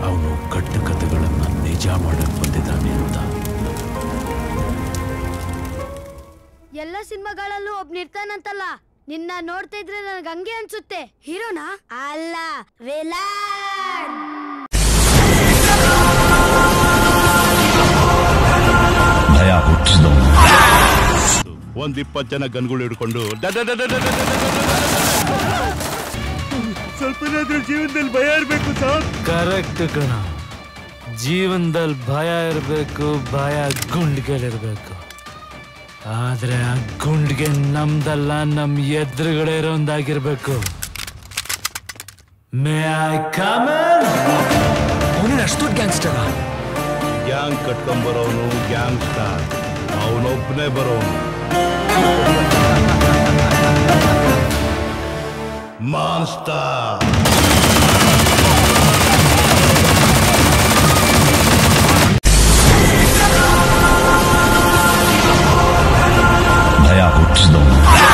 ಅವನು ಕಟ್ಟು ಕಥೆಗಳನ್ನ ನಿಜ ಮಾಡಕ್ ಬಂದಿದ್ದಾನೆ ಅಂತ ಎಲ್ಲ ಸಿನಿಮಾಗಳಲ್ಲೂ ಒಬ್ನಿರ್ತಾನಂತಲ್ಲ ನಿನ್ನ ನೋಡ್ತಾ ಇದ್ರೆ ನನಗೆ ಹಂಗೆ ಅನ್ಸುತ್ತೆ ಹೀರೋನಾ ಅಲ್ಲ ವಿಲನ್ ಭಯ ಹುಟ್ಟಿಸಿದವನು ಒಂದ್ ಇಪ್ಪತ್ತು ಜನ ಗನ್ಗಳು ಹಿಡ್ಕೊಂಡು ಡ- ಡ- ಡ- ಡ- ಡ- ಡ- ಡ- ಡ- ಡ- ಸ್ವಲ್ಪನಾದ್ರೂ ಜೀವನದಲ್ಲಿ ಭಯ ಇರಬೇಕು ಸರ್ ಕರೆಕ್ಟ್ ಕಣ ಜೀವನದಲ್ಲಿ ಭಯ ಇರಬೇಕು ಭಯ ಗುಂಡ್ಗೆಲಿರ್ಬೇಕು ಆದ್ರೆ ಆ ಗುಂಡ್ಗೆ ನಮ್ದಲ್ಲ ನಮ್ ಎದುರುಗಡೆ ಇರೋಂದಾಗಿರ್ಬೇಕು ಮೇ ಐ ಕಮನ್ ಅವನು ಅಷ್ಟು ಗ್ಯಾಂಗ್ಸ್ಟರ ಗ್ಯಾಂಗ್ ಕಟ್ಕೊಂಬರೋನು ಗ್ಯಾಂಗ್ ಸ್ಟಾರ್ ಅವನೊಬ್ಬನೇ ಬರೋನು ಮಾನ್ಸ್ಟಾರ್ ಭಯ ಹುಟ್ಟಿಸಿದವನು